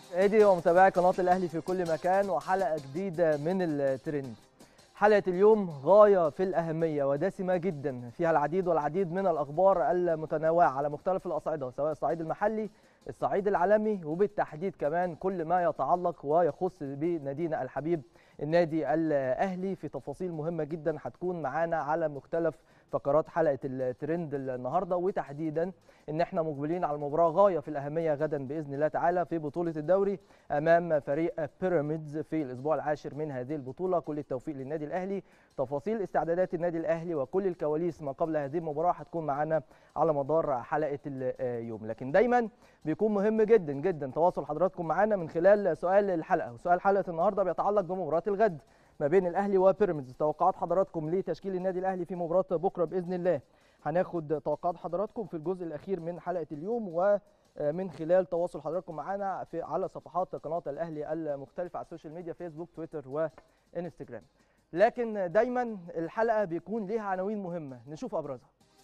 ادي ومتابعي قناه الاهلي في كل مكان وحلقه جديده من الترند حلقه اليوم غايه في الاهميه ودسمه جدا فيها العديد والعديد من الاخبار المتنوعه على مختلف الاصعده سواء الصعيد المحلي الصعيد العالمي وبالتحديد كمان كل ما يتعلق ويخص بنادينا الحبيب النادي الاهلي في تفاصيل مهمه جدا هتكون معانا على مختلف فقرات حلقه الترند النهارده وتحديدا ان احنا مقبلين على المباراه غايه في الاهميه غدا باذن الله تعالى في بطوله الدوري امام فريق بيراميدز في الاسبوع العاشر من هذه البطوله كل التوفيق للنادي الاهلي تفاصيل استعدادات النادي الاهلي وكل الكواليس ما قبل هذه المباراه هتكون معانا على مدار حلقه اليوم لكن دايما بيكون مهم جدا جدا تواصل حضراتكم معانا من خلال سؤال الحلقه وسؤال حلقه النهارده بيتعلق بمباراه الغد ما بين الاهلي وبيراميدز توقعات حضراتكم لتشكيل النادي الاهلي في مباراه بكره باذن الله هناخد توقعات حضراتكم في الجزء الاخير من حلقه اليوم ومن خلال تواصل حضراتكم معنا في على صفحات قناه الاهلي المختلفه على السوشيال ميديا فيسبوك تويتر وانستجرام لكن دايما الحلقه بيكون ليها عناوين مهمه نشوف ابرزها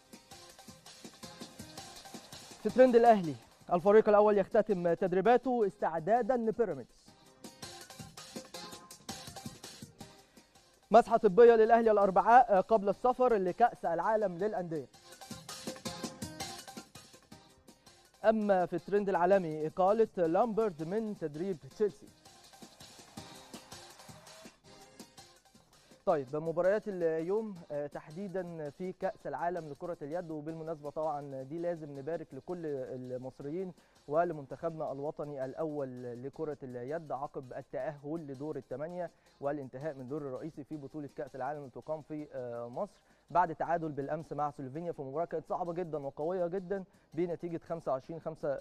في ترند الاهلي الفريق الاول يختتم تدريباته استعدادا لبيراميدز مسحه طبيه للاهلي الاربعاء قبل السفر لكاس العالم للانديه اما في الترند العالمي اقاله لامبرد من تدريب تشيلسي طيب مباريات اليوم تحديدا في كأس العالم لكرة اليد وبالمناسبة طبعا دي لازم نبارك لكل المصريين ولمنتخبنا الوطني الأول لكرة اليد عقب التأهل لدور الثمانية والانتهاء من دور الرئيسي في بطولة كأس العالم اللي تقام في مصر بعد تعادل بالامس مع سلوفينيا في مباراه كانت صعبه جدا وقويه جدا بنتيجه 25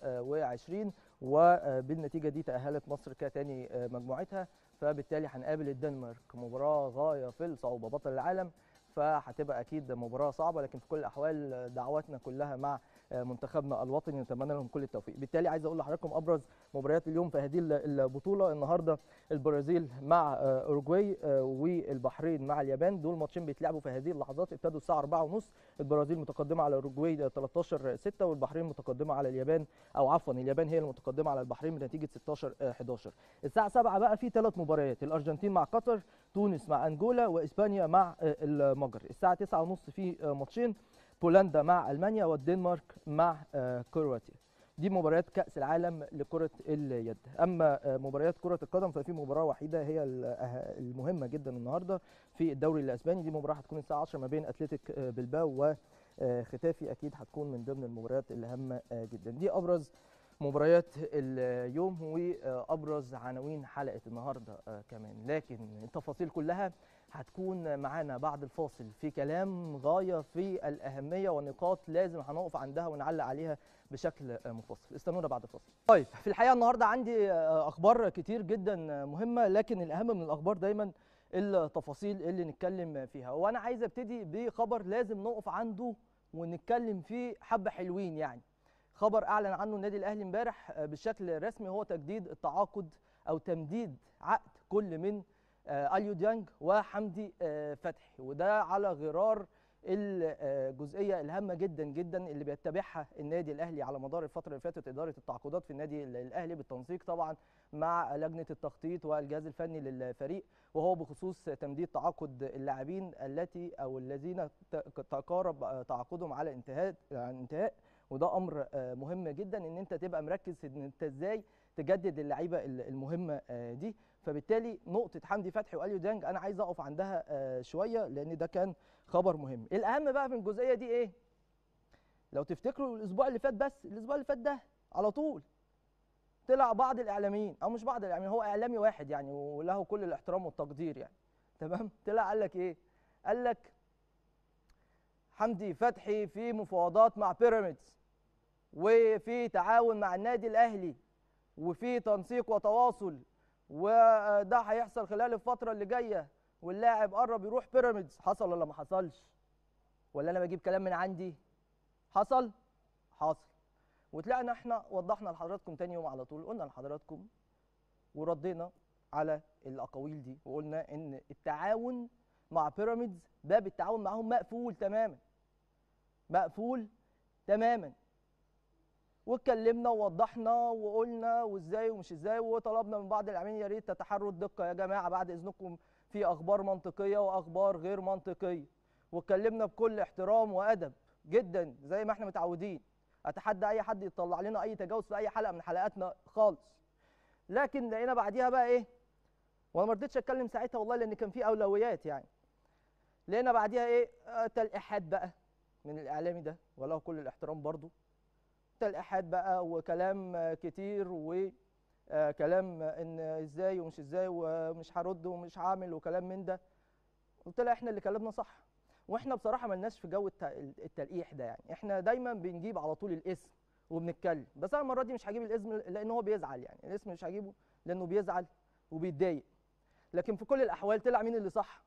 25 وبالنتيجه دي تاهلت مصر كثاني مجموعتها فبالتالي هنقابل الدنمارك مباراه غايه في الصعوبه بطل العالم فهتبقى اكيد مباراه صعبه لكن في كل الاحوال دعواتنا كلها مع منتخبنا الوطني نتمنى لهم كل التوفيق بالتالي عايز اقول لحضراتكم ابرز مباريات اليوم في هذه البطوله النهارده البرازيل مع اوروجواي والبحرين مع اليابان دول ماتشين بيتلعبوا في هذه اللحظات ابتدوا الساعه 4:30 البرازيل متقدمه على اوروجواي 13 6 والبحرين متقدمه على اليابان او عفوا اليابان هي المتقدمه على البحرين بنتيجه 16 11 الساعه 7 بقى في ثلاث مباريات الارجنتين مع قطر تونس مع انجولا واسبانيا مع المجر الساعه 9:30 في ماتشين بولندا مع المانيا والدنمارك مع كرواتيا دي مباريات كاس العالم لكره اليد اما مباريات كره القدم ففي مباراه وحيده هي المهمه جدا النهارده في الدوري الاسباني دي مباراه هتكون الساعه 10 ما بين اتلتيك بلباو وختافي اكيد هتكون من ضمن المباريات الهامه جدا دي ابرز مباريات اليوم وابرز عناوين حلقه النهارده كمان لكن التفاصيل كلها هتكون معانا بعد الفاصل في كلام غايه في الاهميه ونقاط لازم هنقف عندها ونعلق عليها بشكل مفصل استنونا بعد الفاصل طيب في الحقيقه النهارده عندي اخبار كتير جدا مهمه لكن الاهم من الاخبار دايما التفاصيل اللي نتكلم فيها وانا عايز ابتدي بخبر لازم نقف عنده ونتكلم فيه حبه حلوين يعني خبر اعلن عنه النادي الاهلي امبارح بشكل رسمي هو تجديد التعاقد او تمديد عقد كل من اليو ديانج وحمدي فتحي وده على غرار الجزئيه الهامه جدا جدا اللي بيتبعها النادي الاهلي على مدار الفتره اللي فاتت اداره التعاقدات في النادي الاهلي بالتنسيق طبعا مع لجنه التخطيط والجهاز الفني للفريق وهو بخصوص تمديد تعاقد اللاعبين التي او الذين تقارب تعاقدهم على انتهاء انتهاء وده امر مهم جدا ان انت تبقى مركز ان انت ازاي تجدد اللعيبه المهمه دي فبالتالي نقطه حمدي فتحي واليو ديانج انا عايز اقف عندها شويه لان ده كان خبر مهم الاهم بقى في الجزئيه دي ايه لو تفتكروا الاسبوع اللي فات بس الاسبوع اللي فات ده على طول طلع بعض الاعلاميين او مش بعض الاعلاميين هو اعلامي واحد يعني وله كل الاحترام والتقدير يعني تمام طلع قال لك ايه قال لك حمدي فتحي في مفاوضات مع بيراميدز وفي تعاون مع النادي الاهلي وفي تنسيق وتواصل وده هيحصل خلال الفتره اللي جايه واللاعب قرب يروح بيراميدز حصل ولا ما حصلش ولا انا بجيب كلام من عندي حصل حصل وطلعنا احنا وضحنا لحضراتكم تاني يوم على طول قلنا لحضراتكم وردينا على الاقاويل دي وقلنا ان التعاون مع بيراميدز باب التعاون معاهم مقفول تماما مقفول تماما واتكلمنا ووضحنا وقلنا وازاي ومش ازاي وطلبنا من بعض الاعلاميين يا ريت تتحروا الدقه يا جماعه بعد اذنكم في اخبار منطقيه واخبار غير منطقيه واتكلمنا بكل احترام وادب جدا زي ما احنا متعودين اتحدى اي حد يطلع لنا اي تجاوز في اي حلقه من حلقاتنا خالص لكن لقينا بعديها بقى ايه وانا ما رضيتش اتكلم ساعتها والله لان كان في اولويات يعني لقينا بعديها ايه آه، تلقيحات بقى من الاعلامي ده وله كل الاحترام برضو تلقيحات بقى وكلام آه، كتير وكلام ان ازاي ومش ازاي ومش هرد ومش هعمل وكلام من ده قلت لها احنا اللي كلامنا صح واحنا بصراحه ملناش في جو الت- التلقيح ده يعني احنا دايما بنجيب على طول الاسم وبنتكلم بس انا المره دي مش هجيب الاسم لان هو بيزعل يعني الاسم مش هجيبه لانه بيزعل وبيتضايق لكن في كل الاحوال طلع مين اللي صح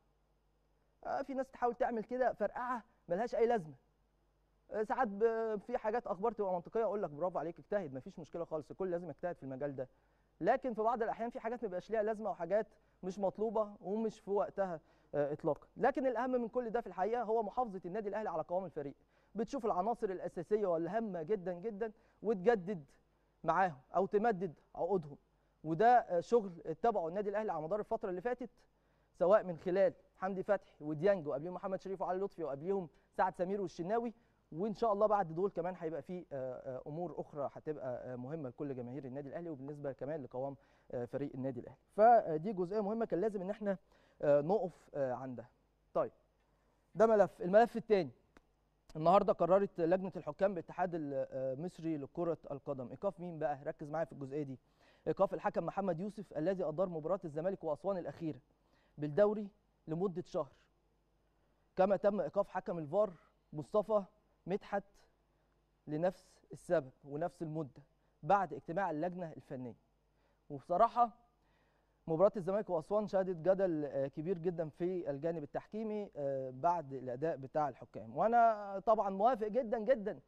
آه في ناس تحاول تعمل كده فرقعه ملهاش اي لازمه آه ساعات ب- في حاجات اخبار تبقى منطقيه اقول لك برافو عليك اجتهد مفيش مشكله خالص الكل لازم يجتهد في المجال ده لكن في بعض الاحيان في حاجات ما بيبقاش ليها لازمه وحاجات مش مطلوبه ومش في وقتها آه، اطلاقا لكن الاهم من كل ده في الحقيقه هو محافظه النادي الاهلي على قوام الفريق بتشوف العناصر الاساسيه والهامه جدا جدا وتجدد معاهم او تمدد عقودهم وده آه، شغل اتبعه النادي الاهلي على مدار الفتره اللي فاتت سواء من خلال حمدي فتحي وديانج وقبليهم محمد شريف وعلي لطفي وقبليهم سعد سمير والشناوي وان شاء الله بعد دول كمان هيبقى في آه، آه، امور اخرى هتبقى آه، مهمه لكل جماهير النادي الاهلي وبالنسبه كمان لقوام آه، فريق النادي الاهلي فدي جزئيه مهمه كان لازم ان احنا آه، نقف آه، عندها طيب ده ملف الملف الثاني النهارده قررت لجنه الحكام بالاتحاد المصري لكره القدم ايقاف مين بقى ركز معايا في الجزئيه دي ايقاف الحكم محمد يوسف الذي ادار مباراه الزمالك واسوان الاخيره بالدوري لمده شهر كما تم ايقاف حكم الفار مصطفى مدحت لنفس السبب ونفس المده بعد اجتماع اللجنه الفنيه وبصراحه مباراة الزمالك وأسوان شهدت جدل آه، كبير جدا في الجانب التحكيمي آه، بعد الأداء بتاع الحكام وأنا طبعا موافق جدا جدا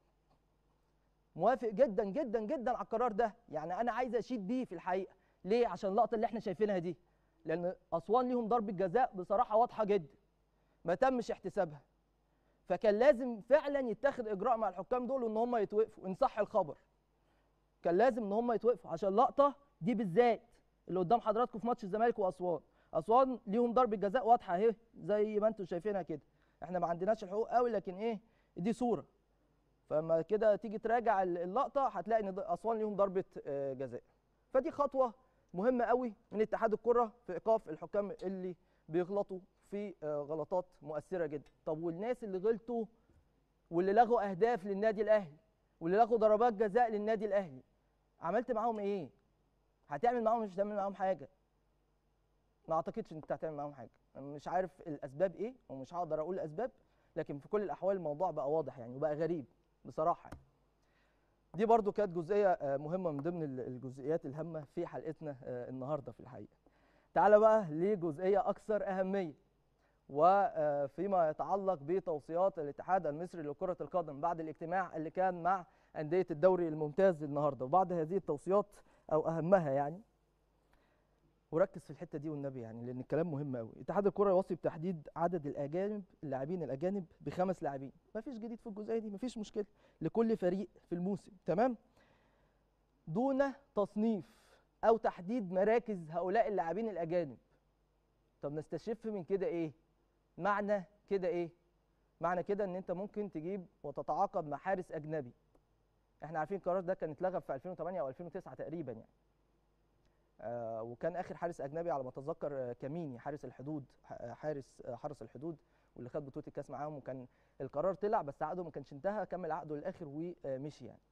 موافق جدا جدا جدا على القرار ده يعني أنا عايز أشيد بيه في الحقيقة ليه عشان اللقطة اللي احنا شايفينها دي لأن أسوان ليهم ضربة جزاء بصراحة واضحة جدا ما تمش احتسابها فكان لازم فعلا يتخذ إجراء مع الحكام دول وإن هم يتوقفوا إن صح الخبر كان لازم إن هم يتوقفوا عشان اللقطة دي بالذات اللي قدام حضراتكم في ماتش الزمالك واسوان اسوان ليهم ضربه جزاء واضحه اهي زي ما انتم شايفينها كده احنا ما عندناش الحقوق قوي لكن ايه دي صوره فلما كده تيجي تراجع ال- اللقطه هتلاقي ان اسوان ليهم ضربه آه، جزاء فدي خطوه مهمه قوي من اتحاد الكره في ايقاف الحكام اللي بيغلطوا في آه، غلطات مؤثره جدا طب والناس اللي غلطوا واللي لغوا اهداف للنادي الاهلي واللي لغوا ضربات جزاء للنادي الاهلي عملت معاهم ايه هتعمل معاهم مش هتعمل معاهم حاجه ما اعتقدش انك هتعمل معاهم حاجه أنا مش عارف الاسباب ايه ومش هقدر اقول الاسباب لكن في كل الاحوال الموضوع بقى واضح يعني وبقى غريب بصراحه يعني. دي برضو كانت جزئيه آه، مهمه من ضمن ال- الجزئيات الهامه في حلقتنا آه، النهارده في الحقيقه تعال بقى لجزئيه اكثر اهميه وفيما يتعلق بتوصيات الاتحاد المصري لكره القدم بعد الاجتماع اللي كان مع انديه الدوري الممتاز النهارده وبعد هذه التوصيات او اهمها يعني وركز في الحته دي والنبي يعني لان الكلام مهم قوي اتحاد الكره يوصي بتحديد عدد الاجانب اللاعبين الاجانب بخمس لاعبين مفيش جديد في الجزئيه دي مفيش مشكله لكل فريق في الموسم تمام دون تصنيف او تحديد مراكز هؤلاء اللاعبين الاجانب طب نستشف من كده ايه معنى كده ايه معنى كده ان انت ممكن تجيب وتتعاقد مع حارس اجنبي احنا عارفين القرار ده كان اتلغى في 2008 او 2009 تقريبا يعني آه وكان اخر حارس اجنبي على ما اتذكر آه كميني حارس الحدود ح- حارس آه حرس الحدود واللي خد بطوله الكاس معاهم وكان القرار طلع بس عقده ما كانش انتهى كمل عقده للاخر ومشي يعني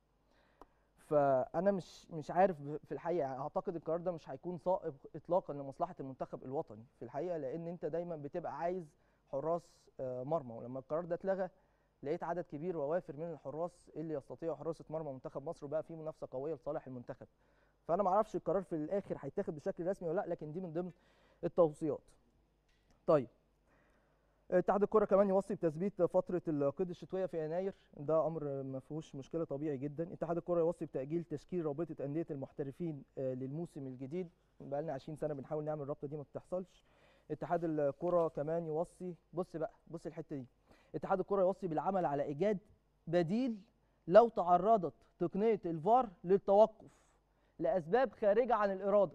فانا مش مش عارف في الحقيقه يعني اعتقد القرار ده مش هيكون صائب اطلاقا لمصلحه المنتخب الوطني في الحقيقه لان انت دايما بتبقى عايز حراس آه، مرمى ولما القرار ده اتلغى لقيت عدد كبير ووافر من الحراس اللي يستطيعوا حراسه مرمى منتخب مصر وبقى في منافسه قويه لصالح المنتخب فانا ما اعرفش القرار في الاخر هيتاخد بشكل رسمي ولا لا لكن دي من ضمن التوصيات طيب اتحاد الكره كمان يوصي بتثبيت فتره القيد الشتويه في يناير ده امر ما فيهوش مشكله طبيعي جدا اتحاد الكره يوصي بتاجيل تشكيل رابطه انديه المحترفين آه، للموسم الجديد بقى لنا 20 سنه بنحاول نعمل الرابطه دي ما بتحصلش اتحاد الكره كمان يوصي بص بقى بص الحته دي اتحاد الكره يوصي بالعمل على ايجاد بديل لو تعرضت تقنيه الفار للتوقف لاسباب خارجه عن الاراده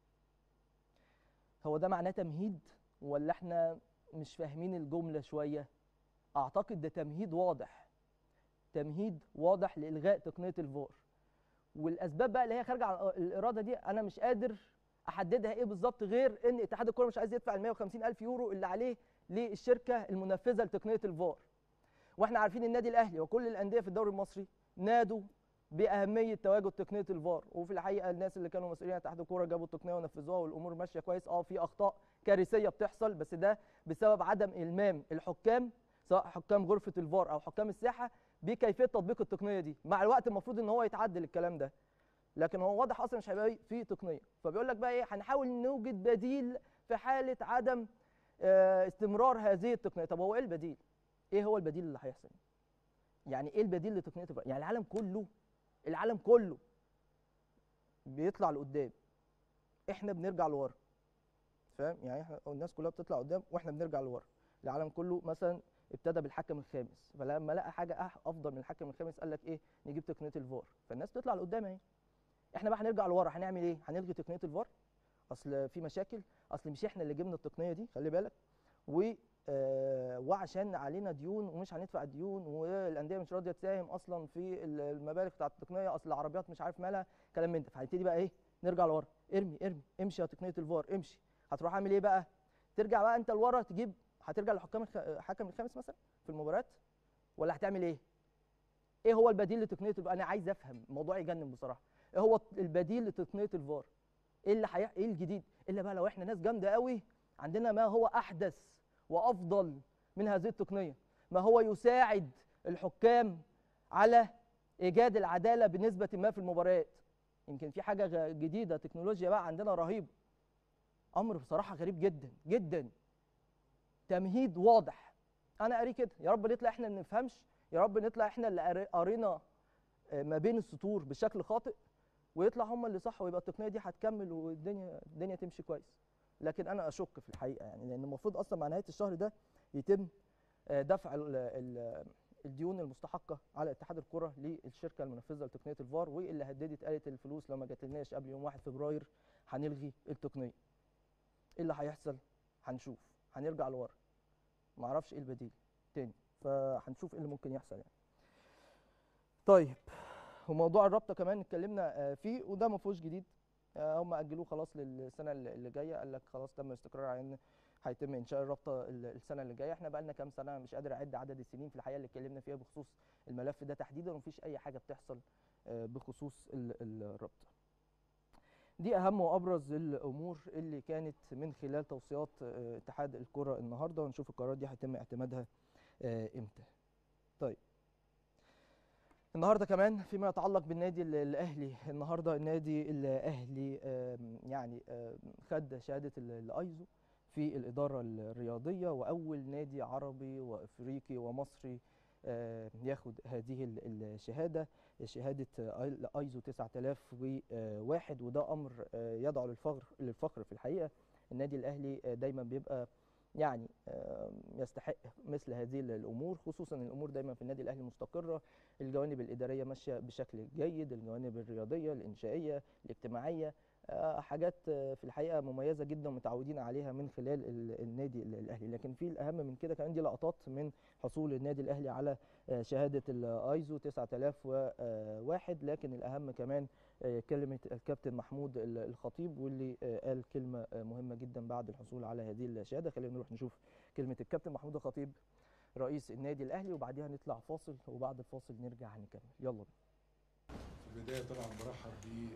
هو ده معناه تمهيد ولا احنا مش فاهمين الجمله شويه اعتقد ده تمهيد واضح تمهيد واضح لالغاء تقنيه الفار والاسباب بقى اللي هي خارجه عن الاراده دي انا مش قادر احددها ايه بالظبط غير ان اتحاد الكوره مش عايز يدفع ال 150 الف يورو اللي عليه للشركه المنفذه لتقنيه الفار واحنا عارفين النادي الاهلي وكل الانديه في الدوري المصري نادوا باهميه تواجد تقنيه الفار وفي الحقيقه الناس اللي كانوا مسؤولين عن اتحاد الكوره جابوا التقنيه ونفذوها والامور ماشيه كويس اه في اخطاء كارثيه بتحصل بس ده بسبب عدم المام الحكام سواء حكام غرفه الفار او حكام الساحه بكيفيه تطبيق التقنيه دي مع الوقت المفروض ان هو يتعدل الكلام ده لكن هو واضح اصلا مش هيبقى في تقنيه فبيقول لك بقى ايه هنحاول نوجد بديل في حاله عدم آه، استمرار هذه التقنيه طب هو ايه البديل ايه هو البديل اللي هيحصل يعني ايه البديل لتقنيه الفار يعني العالم كله العالم كله بيطلع لقدام احنا بنرجع لورا فاهم يعني احنا الناس كلها بتطلع قدام واحنا بنرجع لورا العالم كله مثلا ابتدى بالحكم الخامس فلما لقى حاجه أح- افضل من الحكم الخامس قال لك ايه نجيب تقنيه الفار فالناس تطلع لقدام اهي احنا بقى هنرجع لورا هنعمل ايه هنلغي تقنيه الفار اصل في مشاكل اصل مش احنا اللي جبنا التقنيه دي خلي بالك و آه، وعشان علينا ديون ومش هندفع الديون والانديه مش راضيه تساهم اصلا في ال- المبالغ بتاعت التقنيه اصل العربيات مش عارف مالها كلام من ده فهنبتدي بقى ايه نرجع لورا ارمي ارمي امشي يا تقنيه الفار امشي هتروح عامل ايه بقى ترجع بقى انت لورا تجيب هترجع لحكام الخ... الحكم الخامس مثلا في المباريات ولا هتعمل ايه ايه هو البديل لتقنيه الفار انا عايز افهم الموضوع يجنن بصراحه ايه هو البديل لتقنيه الفار ايه اللي حي... ايه الجديد الا بقى لو احنا ناس جامده قوي عندنا ما هو احدث وافضل من هذه التقنيه ما هو يساعد الحكام على ايجاد العداله بنسبه ما في المباريات يمكن في حاجه غ- جديده تكنولوجيا بقى عندنا رهيبه امر بصراحه غريب جدا جدا تمهيد واضح انا قاري كده يا رب نطلع احنا ما نفهمش يا رب نطلع احنا اللي قاري- قرينا آه، ما بين السطور بشكل خاطئ ويطلع هم اللي صح ويبقى التقنيه دي هتكمل والدنيا الدنيا تمشي كويس لكن انا اشك في الحقيقه يعني لان المفروض اصلا مع نهايه الشهر ده يتم آه، دفع ال- ال- الديون المستحقه على اتحاد الكره للشركه المنفذه لتقنيه الفار واللي هددت قالت الفلوس لو ما جاتلناش قبل يوم 1 فبراير هنلغي التقنيه ايه اللي هيحصل هنشوف هنرجع لورا ما اعرفش ايه البديل تاني فهنشوف ايه اللي ممكن يحصل يعني طيب وموضوع الرابطه كمان اتكلمنا آه، فيه وده ما فيهوش جديد آه، هم اجلوه خلاص للسنه اللي اللي جايه قال لك خلاص تم الاستقرار على ان هيتم انشاء الرابطه ال- السنه اللي جايه احنا بقى لنا كام سنه مش قادر اعد عدد السنين في الحقيقه اللي اتكلمنا فيها بخصوص الملف ده تحديدا ومفيش اي حاجه بتحصل آه، بخصوص ال- الرابطه دي اهم وابرز الامور اللي كانت من خلال توصيات آه، اتحاد الكره النهارده ونشوف القرارات دي هيتم اعتمادها آه، امتى طيب النهارده كمان فيما يتعلق بالنادي ال- الاهلي النهارده النادي الاهلي آم، يعني آم، خد شهاده ال- الايزو في الاداره الرياضيه واول نادي عربي وافريقي ومصري آم، ياخد هذه ال- الشهاده شهاده آي- ايزو 9001 وده امر آه، يدعو للفخر للفخر في الحقيقه النادي الاهلي آه، دايما بيبقى يعني آم، يستحق مثل هذه الامور خصوصا الامور دايما في النادي الاهلي مستقره الجوانب الاداريه ماشيه بشكل جيد الجوانب الرياضيه الانشائيه الاجتماعيه آه، حاجات آه، في الحقيقه مميزه جدا متعودين عليها من خلال ال- النادي ال- الاهلي لكن في الاهم من كده كمان دي لقطات من حصول النادي الاهلي على آه، شهاده الايزو 9001 لكن الاهم كمان آه، كلمه الكابتن محمود ال- الخطيب واللي آه، قال كلمه آه، مهمه جدا بعد الحصول على هذه الشهاده خلينا نروح نشوف كلمه الكابتن محمود الخطيب رئيس النادي الاهلي وبعديها نطلع فاصل وبعد الفاصل نرجع نكمل يلا بينا في البدايه طبعا برحب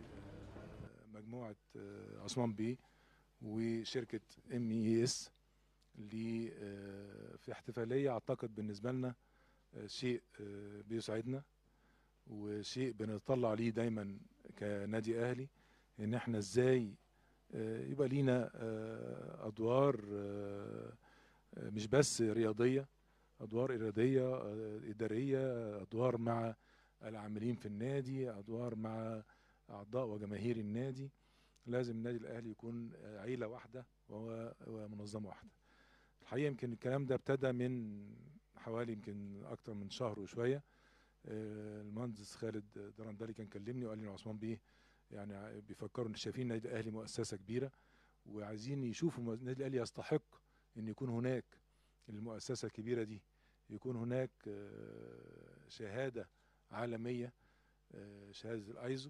بمجموعه عثمان بيه وشركه ام اي اس اللي آه، في احتفاليه اعتقد بالنسبه لنا آه، شيء آه، بيسعدنا وشيء بنتطلع ليه دايما كنادي اهلي ان احنا ازاي آه، يبقى لينا آه، ادوار آه، آه، مش بس رياضيه ادوار اراديه آه، اداريه ادوار مع العاملين في النادي ادوار مع اعضاء وجماهير النادي لازم النادي الاهلي يكون عيله واحده وهو ومنظمه واحده الحقيقه يمكن الكلام ده ابتدى من حوالي يمكن اكتر من شهر وشويه المهندس خالد درندلي كان كلمني وقال لي ان عثمان بيه يعني بيفكروا ان شايفين النادي الاهلي مؤسسه كبيره وعايزين يشوفوا النادي الاهلي يستحق ان يكون هناك المؤسسه الكبيره دي يكون هناك شهاده عالميه شهاده الايزو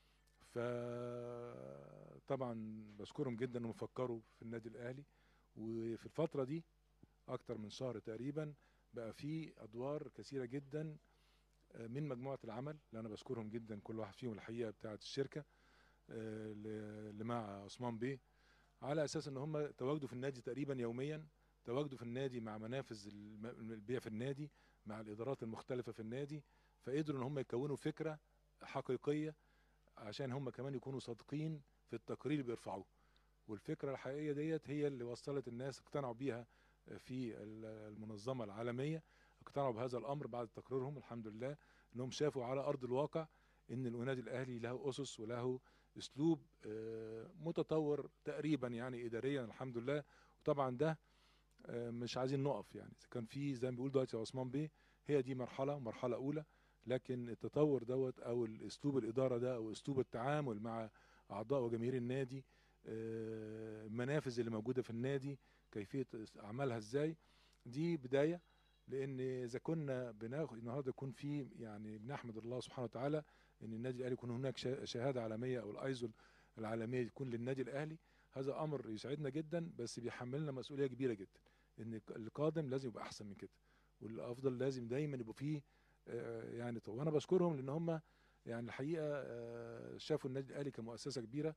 فطبعا بشكرهم جدا انهم فكروا في النادي الاهلي وفي الفتره دي اكتر من شهر تقريبا بقى في ادوار كثيره جدا من مجموعه العمل اللي انا بشكرهم جدا كل واحد فيهم الحقيقه بتاعه الشركه اللي مع عثمان بيه على اساس ان هم تواجدوا في النادي تقريبا يوميا تواجدوا في النادي مع منافذ البيع في النادي مع الادارات المختلفه في النادي فقدروا ان هم يكونوا فكره حقيقيه عشان هم كمان يكونوا صادقين في التقرير اللي بيرفعوه والفكره الحقيقيه ديت هي اللي وصلت الناس اقتنعوا بيها في المنظمه العالميه اقتنعوا بهذا الامر بعد تقريرهم الحمد لله انهم شافوا على ارض الواقع ان النادي الاهلي له اسس وله اسلوب متطور تقريبا يعني اداريا الحمد لله وطبعا ده مش عايزين نقف يعني كان في زي ما بيقول دلوقتي عثمان بيه هي دي مرحله مرحله اولى لكن التطور دوت او اسلوب الاداره ده او اسلوب التعامل مع اعضاء وجماهير النادي المنافذ اللي موجوده في النادي كيفيه اعمالها ازاي دي بدايه لان اذا كنا بناخد النهارده يكون في يعني بنحمد الله سبحانه وتعالى ان النادي الاهلي يكون هناك شهاده عالميه او الايزو العالميه تكون للنادي الاهلي هذا امر يسعدنا جدا بس بيحملنا مسؤوليه كبيره جدا ان القادم لازم يبقى احسن من كده والافضل لازم دايما يبقى فيه يعني طب وانا بشكرهم لان هم يعني الحقيقه شافوا النادي الاهلي كمؤسسه كبيره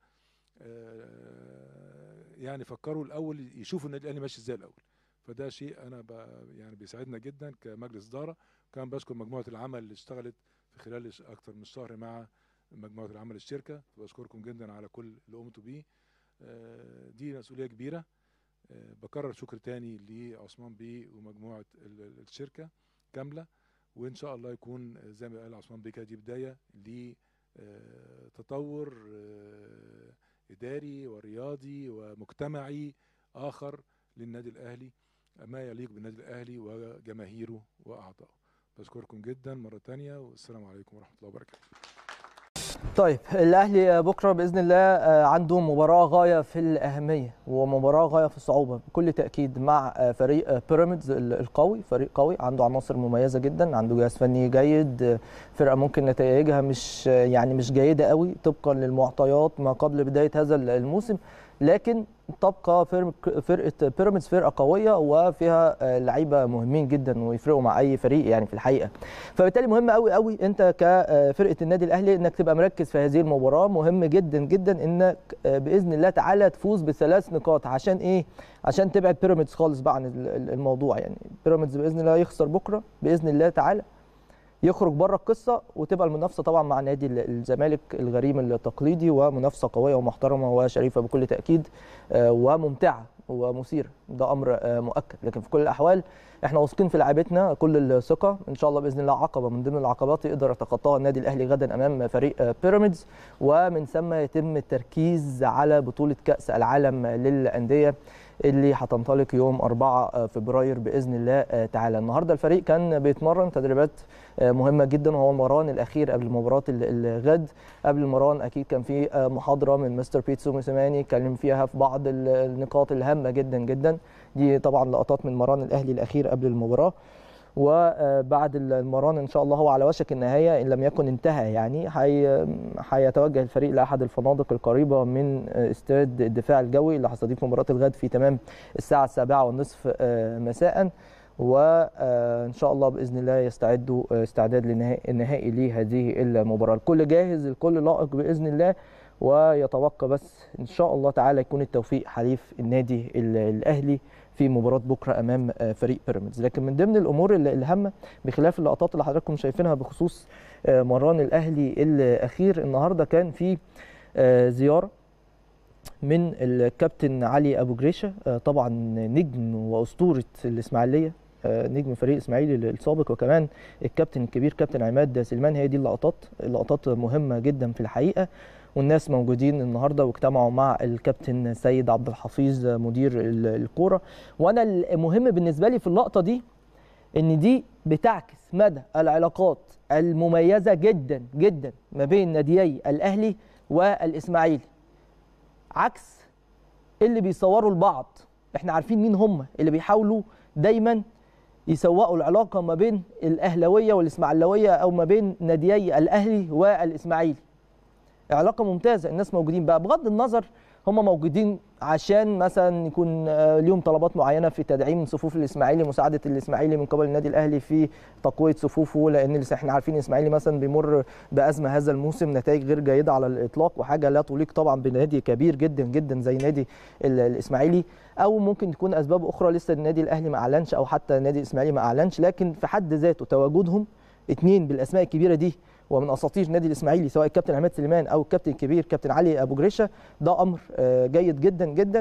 يعني فكروا الاول يشوفوا النادي الاهلي ماشي ازاي الاول فده شيء انا يعني بيساعدنا جدا كمجلس اداره كمان بشكر مجموعه العمل اللي اشتغلت في خلال اكثر من شهر مع مجموعه العمل الشركه بشكركم جدا على كل اللي قمتوا بيه دي مسؤوليه كبيره بكرر شكر تاني لعثمان بيه ومجموعه الشركه كامله وان شاء الله يكون زي ما قال عثمان بيه دي بدايه لتطور اداري ورياضي ومجتمعي اخر للنادي الاهلي ما يليق بالنادي الاهلي وجماهيره واعضائه بشكركم جدا مره ثانيه والسلام عليكم ورحمه الله وبركاته طيب الاهلي بكره باذن الله عنده مباراه غايه في الاهميه ومباراه غايه في الصعوبه بكل تاكيد مع فريق بيراميدز القوي فريق قوي عنده عناصر مميزه جدا عنده جهاز فني جيد فرقه ممكن نتائجها مش يعني مش جيده قوي طبقا للمعطيات ما قبل بدايه هذا الموسم لكن تبقى فرقه بيراميدز فرقه قويه وفيها لعيبه مهمين جدا ويفرقوا مع اي فريق يعني في الحقيقه فبالتالي مهم قوي قوي انت كفرقه النادي الاهلي انك تبقى مركز في هذه المباراه مهم جدا جدا انك باذن الله تعالى تفوز بثلاث نقاط عشان ايه عشان تبعد بيراميدز خالص بقى عن الموضوع يعني بيراميدز باذن الله يخسر بكره باذن الله تعالى يخرج بره القصه وتبقى المنافسه طبعا مع نادي الزمالك الغريم التقليدي ومنافسه قويه ومحترمه وشريفه بكل تاكيد وممتعه ومثيره ده امر مؤكد لكن في كل الاحوال احنا واثقين في لعيبتنا كل الثقه ان شاء الله باذن الله عقبه من ضمن العقبات يقدر يتخطاها النادي الاهلي غدا امام فريق بيراميدز ومن ثم يتم التركيز على بطوله كاس العالم للانديه اللي هتنطلق يوم 4 فبراير باذن الله تعالى النهارده الفريق كان بيتمرن تدريبات مهمه جدا وهو المران الاخير قبل مباراه الغد قبل المران اكيد كان في محاضره من مستر بيتسو موسيماني اتكلم فيها في بعض النقاط الهامه جدا جدا دي طبعا لقطات من مران الاهلي الاخير قبل المباراه وبعد المران ان شاء الله هو على وشك النهايه ان لم يكن انتهى يعني هيتوجه الفريق لاحد الفنادق القريبه من استاد الدفاع الجوي اللي هيستضيف مباراه الغد في تمام الساعه السابعة والنصف مساء وان شاء الله باذن الله يستعدوا استعداد للنهائي لهذه المباراه الكل جاهز الكل لائق باذن الله ويتبقى بس ان شاء الله تعالى يكون التوفيق حليف النادي الاهلي في مباراه بكره امام فريق بيراميدز لكن من ضمن الامور الهامه بخلاف اللقطات اللي حضراتكم شايفينها بخصوص مران الاهلي الاخير النهارده كان في زياره من الكابتن علي ابو جريشه طبعا نجم واسطوره الاسماعيليه نجم فريق اسماعيلي السابق وكمان الكابتن الكبير كابتن عماد سليمان هي دي اللقطات اللقطات مهمه جدا في الحقيقه والناس موجودين النهارده واجتمعوا مع الكابتن سيد عبد الحفيظ مدير الكوره وانا المهم بالنسبه لي في اللقطه دي ان دي بتعكس مدى العلاقات المميزه جدا جدا ما بين ناديي الاهلي والاسماعيلي عكس اللي بيصوروا لبعض احنا عارفين مين هم اللي بيحاولوا دايما يسوقوا العلاقه ما بين الاهلاويه والاسماعيلاويه او ما بين ناديي الاهلي والاسماعيلي علاقه ممتازه الناس موجودين بقى بغض النظر هم موجودين عشان مثلا يكون ليهم طلبات معينه في تدعيم صفوف الاسماعيلي مساعده الاسماعيلي من قبل النادي الاهلي في تقويه صفوفه لان احنا عارفين الاسماعيلي مثلا بيمر بازمه هذا الموسم نتائج غير جيده على الاطلاق وحاجه لا تليق طبعا بنادي كبير جدا جدا زي نادي الاسماعيلي او ممكن تكون اسباب اخرى لسه النادي الاهلي ما اعلنش او حتى النادي الاسماعيلي ما اعلنش لكن في حد ذاته تواجدهم اثنين بالاسماء الكبيره دي ومن اساطير النادي الاسماعيلي سواء الكابتن عماد سليمان او الكابتن الكبير كابتن علي ابو جريشه ده امر جيد جدا جدا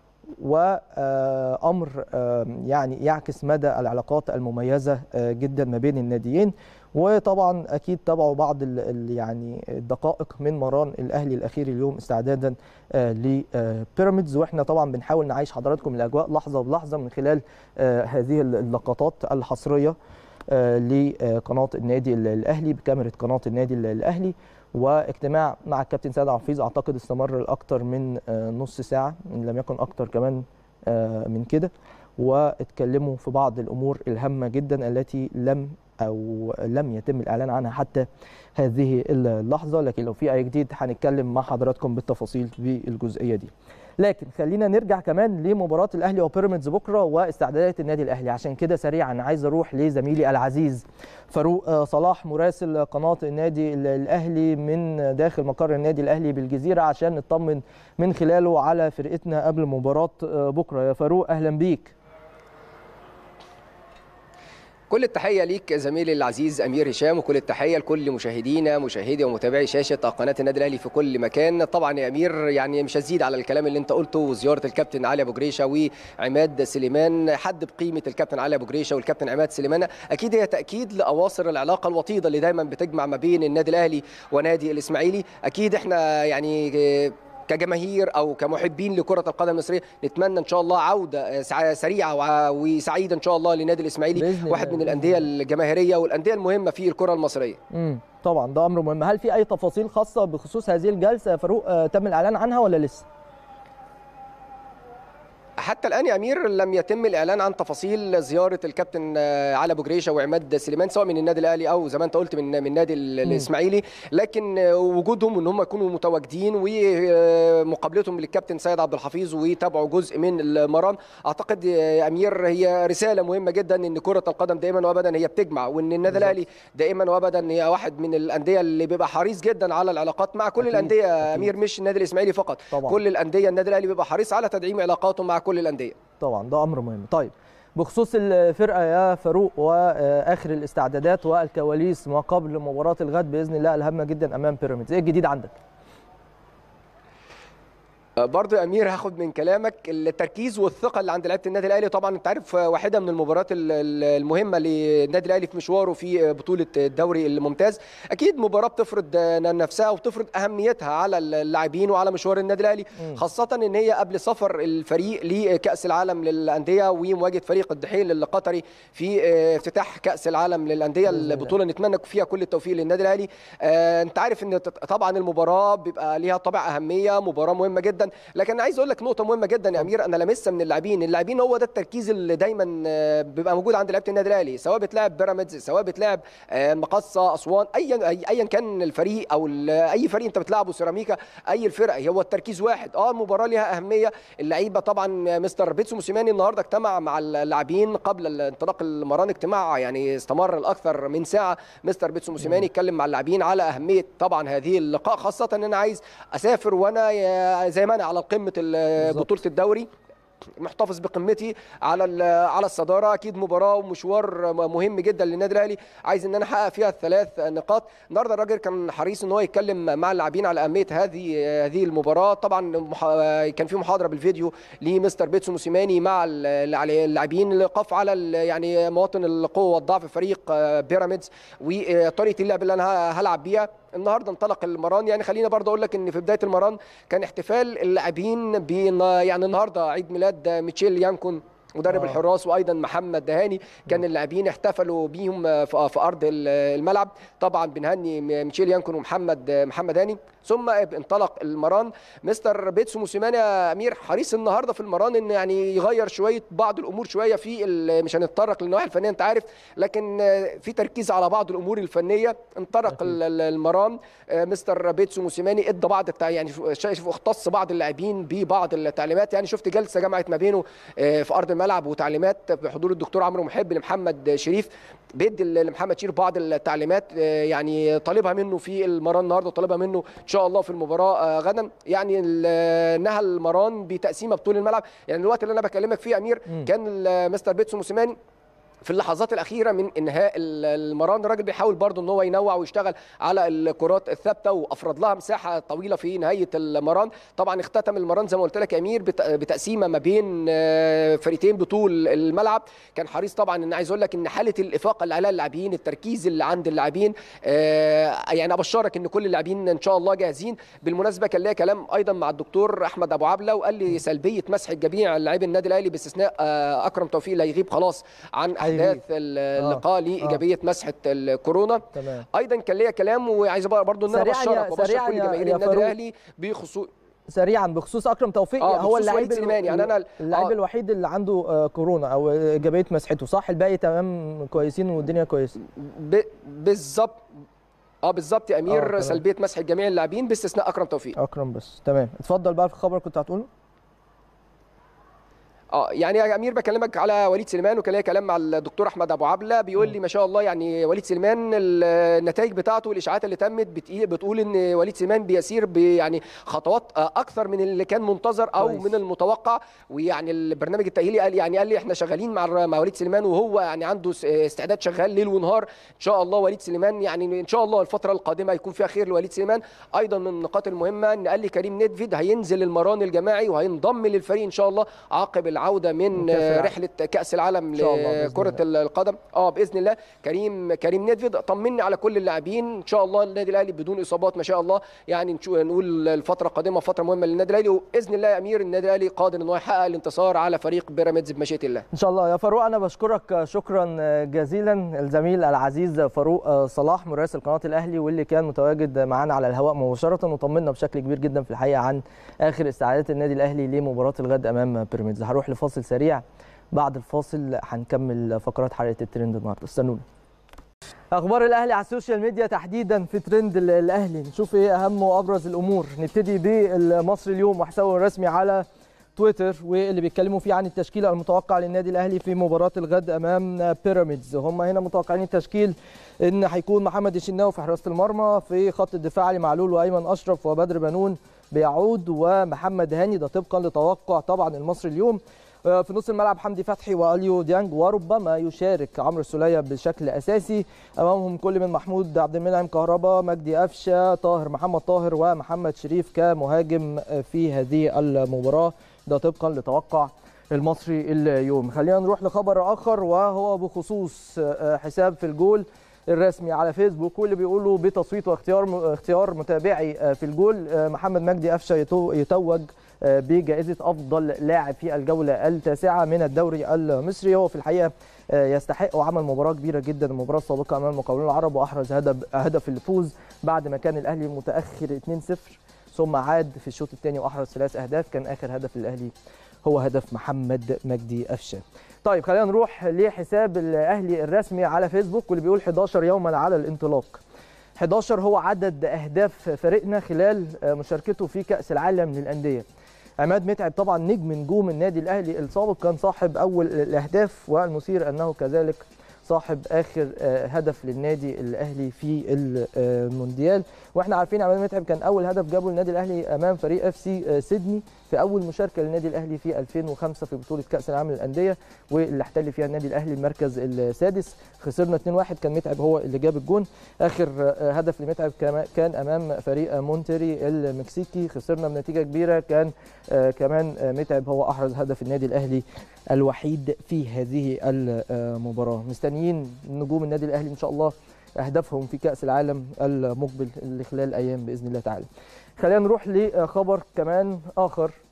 وامر يعني يعكس مدى العلاقات المميزه جدا ما بين الناديين وطبعا اكيد تابعوا بعض ال يعني الدقائق من مران الاهلي الاخير اليوم استعدادا لبيراميدز واحنا طبعا بنحاول نعيش حضراتكم الاجواء لحظه بلحظه من خلال هذه اللقطات الحصريه لقناه النادي الاهلي بكاميرا قناه النادي الاهلي واجتماع مع الكابتن سيد عفيظ اعتقد استمر لاكثر من نص ساعه ان لم يكن اكثر كمان من كده واتكلموا في بعض الامور الهامه جدا التي لم او لم يتم الاعلان عنها حتى هذه اللحظه لكن لو في اي جديد هنتكلم مع حضراتكم بالتفاصيل في الجزئيه دي لكن خلينا نرجع كمان لمباراه الاهلي وبيراميدز بكره واستعدادات النادي الاهلي عشان كده سريعا عايز اروح لزميلي العزيز فاروق صلاح مراسل قناه النادي الاهلي من داخل مقر النادي الاهلي بالجزيره عشان نطمن من خلاله على فرقتنا قبل مباراه بكره يا فاروق اهلا بيك كل التحيه ليك زميلي العزيز امير هشام وكل التحيه لكل مشاهدينا مشاهدي ومتابعي شاشه قناه النادي الاهلي في كل مكان طبعا يا امير يعني مش هزيد على الكلام اللي انت قلته وزياره الكابتن علي ابو جريشه وعماد سليمان حد بقيمه الكابتن علي ابو جريشه والكابتن عماد سليمان اكيد هي تاكيد لاواصر العلاقه الوطيده اللي دايما بتجمع ما بين النادي الاهلي ونادي الاسماعيلي اكيد احنا يعني كجماهير او كمحبين لكره القدم المصريه نتمنى ان شاء الله عوده سريعه وسعيده ان شاء الله لنادي الاسماعيلي واحد من الانديه الجماهيريه والانديه المهمه في الكره المصريه امم طبعا ده امر مهم هل في اي تفاصيل خاصه بخصوص هذه الجلسه يا فاروق تم الاعلان عنها ولا لسه حتى الان يا امير لم يتم الاعلان عن تفاصيل زياره الكابتن علي ابو جريشه وعماد سليمان سواء من النادي الاهلي او زي ما انت قلت من من نادي الاسماعيلي لكن وجودهم ان هم يكونوا متواجدين ومقابلتهم للكابتن سيد عبد الحفيظ ويتابعوا جزء من المران اعتقد يا امير هي رساله مهمه جدا ان كره القدم دائما وابدا هي بتجمع وان النادي الاهلي دائما وابدا هي واحد من الانديه اللي بيبقى حريص جدا على العلاقات مع كل أكيد. الانديه يا امير مش النادي الاسماعيلي فقط طبعا. كل الانديه النادي الاهلي بيبقى حريص على تدعيم علاقاته مع كل الانديه طبعا ده امر مهم طيب بخصوص الفرقه يا فاروق واخر الاستعدادات والكواليس ما قبل مباراه الغد باذن الله الهامه جدا امام بيراميدز ايه الجديد عندك برضه يا امير هاخد من كلامك التركيز والثقه اللي عند لعيبه النادي الاهلي طبعا انت عارف واحده من المباريات المهمه للنادي الاهلي في مشواره في بطوله الدوري الممتاز اكيد مباراه بتفرض نفسها وبتفرض اهميتها على اللاعبين وعلى مشوار النادي الاهلي خاصه ان هي قبل سفر الفريق لكاس العالم للانديه ومواجهه فريق الدحيل القطري في افتتاح كاس العالم للانديه البطوله نتمنى فيها كل التوفيق للنادي الاهلي انت عارف ان طبعا المباراه بيبقى ليها طابع اهميه مباراه مهمه جدا جدا لكن عايز اقول لك نقطه مهمه جدا يا امير انا لمسها من اللاعبين اللاعبين هو ده التركيز اللي دايما بيبقى موجود عند لعيبه النادي الاهلي سواء بتلاعب بيراميدز سواء بتلاعب المقصه اسوان ايا ايا كان الفريق او اي فريق انت بتلعبه سيراميكا اي الفرق هو التركيز واحد اه المباراه ليها اهميه اللعيبه طبعا مستر بيتسو موسيماني النهارده اجتمع مع اللاعبين قبل انطلاق المران اجتماع يعني استمر لاكثر من ساعه مستر بيتسو موسيماني اتكلم مع اللاعبين على اهميه طبعا هذه اللقاء خاصه ان انا عايز اسافر وانا زي ما انا على قمه بطوله الدوري محتفظ بقمتي على على الصداره اكيد مباراه ومشوار مهم جدا للنادي الاهلي عايز ان انا احقق فيها الثلاث نقاط النهارده الراجل كان حريص ان هو يتكلم مع اللاعبين على اهميه هذه هذه المباراه طبعا كان في محاضره بالفيديو لمستر بيتسو موسيماني مع اللاعبين القف على يعني مواطن القوه والضعف في فريق بيراميدز وطريقه اللعب اللي انا هلعب بيها النهارده انطلق المران يعني خلينا برضه اقول لك ان في بدايه المران كان احتفال اللاعبين يعني النهارده عيد ميلاد ميتشيل يانكون مدرب آه. الحراس وايضا محمد دهاني كان اللاعبين احتفلوا بيهم آه، في في ارض ال- الملعب طبعا بنهني م- ميشيل يانكون ومحمد آه، محمد هاني ثم انطلق المران مستر بيتسو موسيماني يا امير حريص النهارده في المران ان يعني يغير شويه بعض الامور شويه في ال- مش هنتطرق للنواحي الفنيه انت عارف لكن آه، في تركيز على بعض الامور الفنيه انطلق أكيد. ال- ال- المران آه، مستر بيتسو موسيماني ادى بعض التع... يعني شايف اختص بعض اللاعبين ببعض التعليمات يعني شفت جلسه جمعت ما بينه آه، في ارض الملعب وتعليمات بحضور الدكتور عمرو محب لمحمد شريف بيدي لمحمد شريف بعض التعليمات آه، يعني طالبها منه في المران النهارده وطالبها منه ان شاء الله في المباراه آه، غدا يعني ال- نهى المران بتقسيمه بطول الملعب يعني الوقت اللي انا بكلمك فيه يا امير مم. كان ال- مستر بيتسو موسيماني في اللحظات الاخيره من انهاء ال- المران الراجل بيحاول برضه ان هو ينوع ويشتغل على الكرات الثابته وافرض لها مساحه طويله في نهايه المران طبعا اختتم المران زي ما قلت لك يا امير بت- بتقسيمه ما بين آه، فريقين بطول الملعب كان حريص طبعا ان عايز اقول لك ان حاله الافاقه اللي عليها اللاعبين التركيز اللي عند اللاعبين آه، يعني ابشرك ان كل اللاعبين ان شاء الله جاهزين بالمناسبه كان ليا كلام ايضا مع الدكتور احمد ابو عبله وقال لي سلبيه مسح جميع لاعبي النادي الاهلي باستثناء آه، اكرم توفيق اللي هيغيب خلاص عن هيغيب. احداث اللقاء لايجابيه مسحه الكورونا تمام ايضا كان ليا كلام وعايز برضه ان انا سريعاً يا- ابشرك وابشر سريعاً كل يا- جماهير يا النادي فاروق. الاهلي بخصوص سريعا بخصوص اكرم توفيق آه، هو بخصوص اللعيب وليد سليمان، يعني أنا ال- اللاعب آه. الوحيد اللي عنده آه، كورونا او ايجابيه مسحته صح الباقي تمام كويسين والدنيا كويسه ب... بالظبط اه بالظبط يا آه، امير تمام. سلبيه مسح جميع اللاعبين باستثناء اكرم توفيق اكرم بس تمام اتفضل بقى في الخبر كنت هتقوله اه يعني يا امير بكلمك على وليد سليمان وكان ليا كلام مع الدكتور احمد ابو عبله بيقول لي ما شاء الله يعني وليد سليمان ال- النتائج بتاعته الاشاعات اللي تمت بتقي- بتقول ان وليد سليمان بيسير يعني خطوات آه، اكثر من اللي كان منتظر او كويس. من المتوقع ويعني البرنامج التاهيلي قال يعني قال لي احنا شغالين مع الر- مع وليد سليمان وهو يعني عنده س- استعداد شغال ليل ونهار ان شاء الله وليد سليمان يعني ان شاء الله الفتره القادمه يكون فيها خير لوليد سليمان ايضا من النقاط المهمه ان قال لي كريم ندفيد هينزل المران الجماعي وهينضم للفريق ان شاء الله عقب العوده من كأس العالم. رحله كاس العالم إن شاء الله بإذن لكره القدم اه باذن الله كريم كريم ندفيد طمني على كل اللاعبين ان شاء الله النادي الاهلي بدون اصابات ما شاء الله يعني نشوف نقول الفتره القادمه فتره مهمه للنادي الاهلي وباذن الله يا امير النادي الاهلي قادر ان هو يحقق الانتصار على فريق بيراميدز بمشيئه الله ان شاء الله يا فاروق انا بشكرك شكرا جزيلا الزميل العزيز فاروق صلاح مراسل قناه الاهلي واللي كان متواجد معانا على الهواء مباشره وطمنا بشكل كبير جدا في الحقيقه عن اخر استعدادات النادي الاهلي لمباراه الغد امام بيراميدز هروح لفاصل سريع بعد الفاصل هنكمل فقرات حلقه الترند النهارده استنونا اخبار الاهلي على السوشيال ميديا تحديدا في ترند ال- الاهلي نشوف ايه اهم وابرز الامور نبتدي بالمصري اليوم وحسابه الرسمي على تويتر واللي بيتكلموا فيه عن التشكيل المتوقع للنادي الاهلي في مباراه الغد امام بيراميدز هم هنا متوقعين التشكيل ان هيكون محمد الشناوي في حراسه المرمى في خط الدفاع علي معلول وايمن اشرف وبدر بنون بيعود ومحمد هاني ده طبقا لتوقع طبعا المصري اليوم آه، في نص الملعب حمدي فتحي واليو ديانج وربما يشارك عمرو السوليه بشكل اساسي امامهم كل من محمود عبد المنعم كهربا مجدي قفشه طاهر محمد طاهر ومحمد شريف كمهاجم آه، في هذه المباراه ده طبقا لتوقع المصري اليوم خلينا نروح لخبر اخر وهو بخصوص آه، حساب في الجول الرسمي على فيسبوك واللي بيقولوا بتصويت واختيار اختيار متابعي آه، في الجول آه، محمد مجدي قفشه يتو- يتوج آه، بجائزه افضل لاعب في الجوله التاسعه من الدوري المصري هو في الحقيقه آه، يستحق وعمل مباراه كبيره جدا المباراه السابقه امام المقاولون العرب واحرز هدف هدف الفوز بعد ما كان الاهلي متاخر 2-0 ثم عاد في الشوط الثاني واحرز ثلاث اهداف كان اخر هدف للاهلي هو هدف محمد مجدي قفشه طيب خلينا نروح لحساب الاهلي الرسمي على فيسبوك واللي بيقول 11 يوما على الانطلاق 11 هو عدد اهداف فريقنا خلال آه، مشاركته في كاس العالم للانديه عماد متعب طبعا نجم نجوم النادي الاهلي السابق كان صاحب اول الاهداف والمثير انه كذلك صاحب اخر آه، هدف للنادي الاهلي في المونديال واحنا عارفين عماد متعب كان اول هدف جابه النادي الاهلي امام فريق اف سي سيدني في اول مشاركه للنادي الاهلي في 2005 في بطوله كاس العالم للانديه واللي احتل فيها النادي الاهلي المركز السادس خسرنا 2-1 كان متعب هو اللي جاب الجون اخر آه، هدف لمتعب كما- كان امام فريق مونتري المكسيكي خسرنا بنتيجه كبيره كان آه، كمان آه، متعب هو احرز هدف النادي الاهلي الوحيد في هذه المباراه مستنيين نجوم النادي الاهلي ان شاء الله اهدافهم في كاس العالم المقبل اللي خلال ايام باذن الله تعالى خلينا نروح لخبر كمان اخر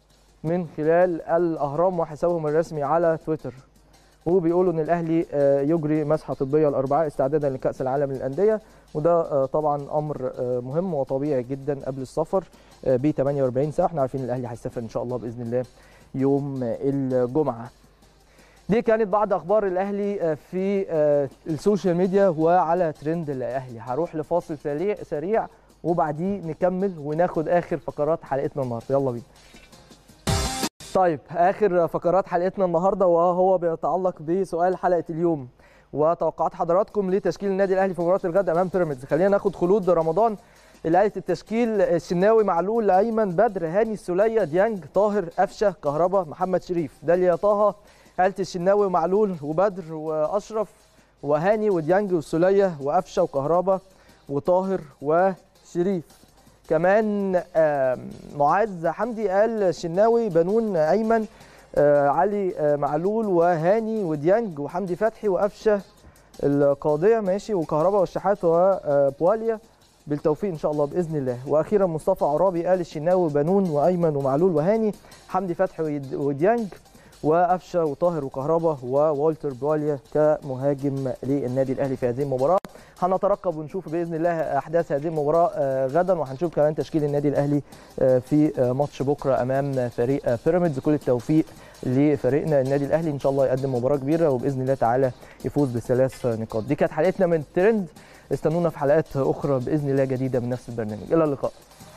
من خلال الاهرام وحسابهم الرسمي على تويتر وبيقولوا ان الاهلي آه، يجري مسحه طبيه الاربعاء استعدادا لكاس العالم للانديه وده آه، طبعا امر آه، مهم وطبيعي جدا قبل السفر ب 48 ساعه احنا عارفين ان الاهلي هيسافر ان شاء الله باذن الله يوم الجمعه دي كانت بعض اخبار الاهلي في آه، السوشيال ميديا وعلى ترند الاهلي هروح لفاصل سريع سريع وبعديه نكمل وناخد اخر فقرات حلقتنا النهارده يلا بينا طيب اخر فقرات حلقتنا النهارده وهو بيتعلق بسؤال حلقه اليوم وتوقعات حضراتكم لتشكيل النادي الاهلي في مباراه الغد امام بيراميدز خلينا ناخد خلود رمضان اللي قالت التشكيل الشناوي معلول ايمن بدر هاني السوليه ديانج طاهر قفشه كهربا محمد شريف داليا طه قالت الشناوي ومعلول وبدر واشرف وهاني وديانج والسوليه وقفشه وكهربا وطاهر وشريف كمان آم، معاذ حمدي قال شناوي بنون ايمن آه، علي آه، معلول وهاني وديانج وحمدي فتحي وقفشه القاضيه ماشي وكهربا والشحات وبواليا بالتوفيق ان شاء الله باذن الله واخيرا مصطفى عرابي قال الشناوي بنون وايمن ومعلول وهاني حمدي فتحي ود- وديانج وقفشه وطاهر وكهربا ووالتر بواليا كمهاجم للنادي الاهلي في هذه المباراه هنترقب ونشوف باذن الله احداث هذه المباراه آه، غدا وهنشوف كمان تشكيل النادي الاهلي آه، في آه، ماتش بكره امام فريق آه، بيراميدز كل التوفيق لفريقنا النادي الاهلي ان شاء الله يقدم مباراه كبيره وباذن الله تعالى يفوز بثلاث نقاط دي كانت حلقتنا من ترند استنونا في حلقات اخرى باذن الله جديده من نفس البرنامج الى اللقاء